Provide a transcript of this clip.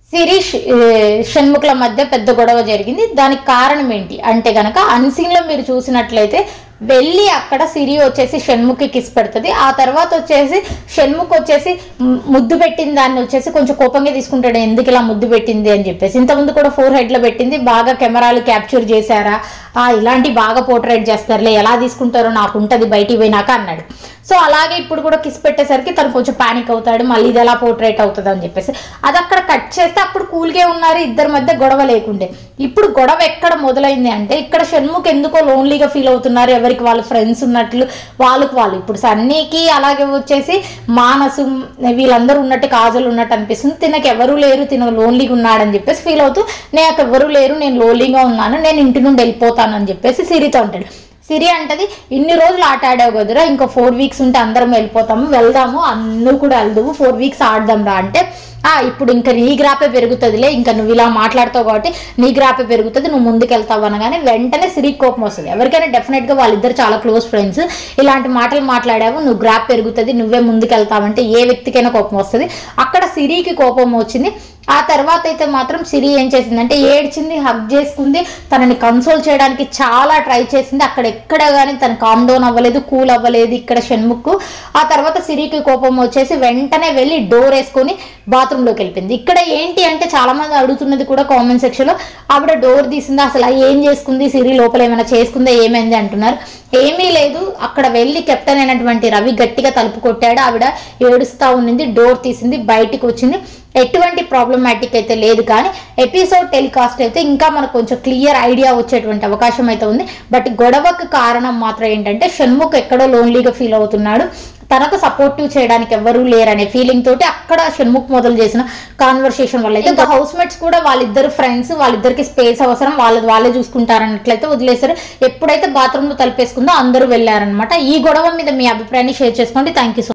శిరీష్ ఏ, షణ్ముఖుల మధ్య పెద్ద గొడవ జరిగింది దానికి కారణం ఏంటి అంటే గనక అన్సీన్ లో మీరు చూసినట్లయితే వెళ్ళి అక్కడ సిరి వచ్చేసి షణ్ముఖి కిస్ పెడుతుంది ఆ తర్వాత వచ్చేసి షణ్ముఖ్ వచ్చేసి ము- ముద్దు పెట్టిన దాన్ని వచ్చేసి కొంచెం కోపంగా తీసుకుంటాడు ఎందుకు ఇలా ముద్దు పెట్టింది అని చెప్పేసి ఇంతకుముందు కూడా ఫోర్ హెడ్ లో పెట్టింది బాగా కెమెరాలు క్యాప్చర్ చేశారా ఆ ఇలాంటి బాగా పోర్ట్రేట్ చేస్తారులే ఎలా తీసుకుంటారో నాకు ఉంటది బయటికి పోయినాక అన్నాడు సో అలాగే ఇప్పుడు కూడా కిస్ పెట్టేసరికి తను కొంచెం పానిక్ అవుతాడు మళ్ళీ ఇది ఎలా పోర్ట్రేట్ అవుతుంది అని చెప్పేసి అది అక్కడ కట్ చేస్తే అప్పుడు కూల్గా ఉన్నారు ఇద్దరి మధ్య గొడవ లేకుండే ఇప్పుడు గొడవ ఎక్కడ మొదలైంది అంటే ఇక్కడ షణ్ముఖ్ ఎందుకో లోన్లీగా ఫీల్ అవుతున్నారు ఎవరికి వాళ్ళ ఫ్రెండ్స్ ఉన్నట్లు వాళ్ళకి వాళ్ళు ఇప్పుడు సన్నీకి అలాగే వచ్చేసి మానసు వీళ్ళందరూ ఉన్నట్టు కాజల్ ఉన్నట్టు అనిపిస్తుంది తినకు ఎవరు లేరు తిన లోన్లీగా ఉన్నాడని చెప్పేసి ఫీల్ అవుతూ నాకు ఎవరు లేరు నేను లోన్లీగా ఉన్నాను నేను ఇంటి నుండి వెళ్ళిపోతాను అని చెప్పేసి సిరితో అంటాడు సిరి అంటది ఇన్ని రోజులు ఆట ఆడావు కదరా ఇంకో ఫోర్ వీక్స్ ఉంటే అందరం వెళ్ళిపోతాము వెళ్దాము అందరూ కూడా వెళ్దాము ఫోర్ వీక్స్ ఆడదాం రా అంటే ఆ ఇప్పుడు ఇంకా నీ గ్రాపే పెరుగుతుందిలే ఇంకా నువ్వు ఇలా మాట్లాడతావు కాబట్టి నీ గ్రాపే పెరుగుతుంది నువ్వు ముందుకు వెళ్తావు అనగానే వెంటనే సిరి కోపం వస్తుంది ఎవరికైనా డెఫినెట్గా వాళ్ళిద్దరు చాలా క్లోజ్ ఫ్రెండ్స్ ఇలాంటి మాటలు మాట్లాడావు నువ్వు గ్రాప్ పెరుగుతుంది నువ్వే ముందుకు వెళ్తావంటే ఏ వ్యక్తికైనా కోపం వస్తుంది అక్కడ సిరికి కోపం వచ్చింది ఆ తర్వాత అయితే మాత్రం సిరి ఏం చేసిందంటే ఏడ్చింది హగ్ చేసుకుంది తనని కన్సోల్ చేయడానికి చాలా ట్రై చేసింది అక్కడ ఎక్కడ కానీ తను కామ్ డౌన్ అవ్వలేదు కూల్ అవ్వలేదు ఇక్కడ షణ్ముఖ్ ఆ తర్వాత సిరికి కోపం వచ్చేసి వెంటనే వెళ్ళి డోర్ వేసుకొని బాత్రూంలోకి వెళ్ళిపోయింది ఇక్కడ ఏంటి అంటే చాలా మంది అడుగుతున్నది కూడా కామెంట్ సెక్షన్ లో ఆవిడ డోర్ తీసింది అసలు ఆ ఏం చేసుకుంది సిరి లోపల ఏమైనా చేసుకుందా ఏమైంది అంటున్నారు ఏమీ లేదు అక్కడ వెళ్ళి కెప్టెన్ అయినటువంటి రవి గట్టిగా తలుపు కొట్టాడు ఆవిడ ఏడుస్తా ఉన్నింది డోర్ తీసింది బయటికి వచ్చింది ఎటువంటి ప్రాబ్లమాటిక్ అయితే లేదు కానీ ఎపిసోడ్ టెలికాస్ట్ అయితే ఇంకా మనకు కొంచెం క్లియర్ ఐడియా వచ్చేటువంటి అవకాశం అయితే ఉంది బట్ గొడవకు కారణం మాత్రం ఏంటంటే షణ్ముఖ్ ఎక్కడో లోన్లీగా ఫీల్ అవుతున్నాడు తనకు సపోర్టివ్ చేయడానికి ఎవరూ లేరనే ఫీలింగ్ తోటి అక్కడ షణ్ముఖ్ మొదలు చేసిన కాన్వర్సేషన్ వల్ల అయితే ఇంకా హౌస్ మేట్స్ కూడా వాళ్ళిద్దరు ఫ్రెండ్స్ వాళ్ళిద్దరికి స్పేస్ అవసరం వాళ్ళది వాళ్ళే చూసుకుంటారన్నట్లయితే వదిలేశారు ఎప్పుడైతే బాత్రూంలో తలిపేసుకుందో అందరూ వెళ్ళారనమాట ఈ గొడవ మీద మీ అభిప్రాయాన్ని షేర్ చేసుకోండి థ్యాంక్ యూ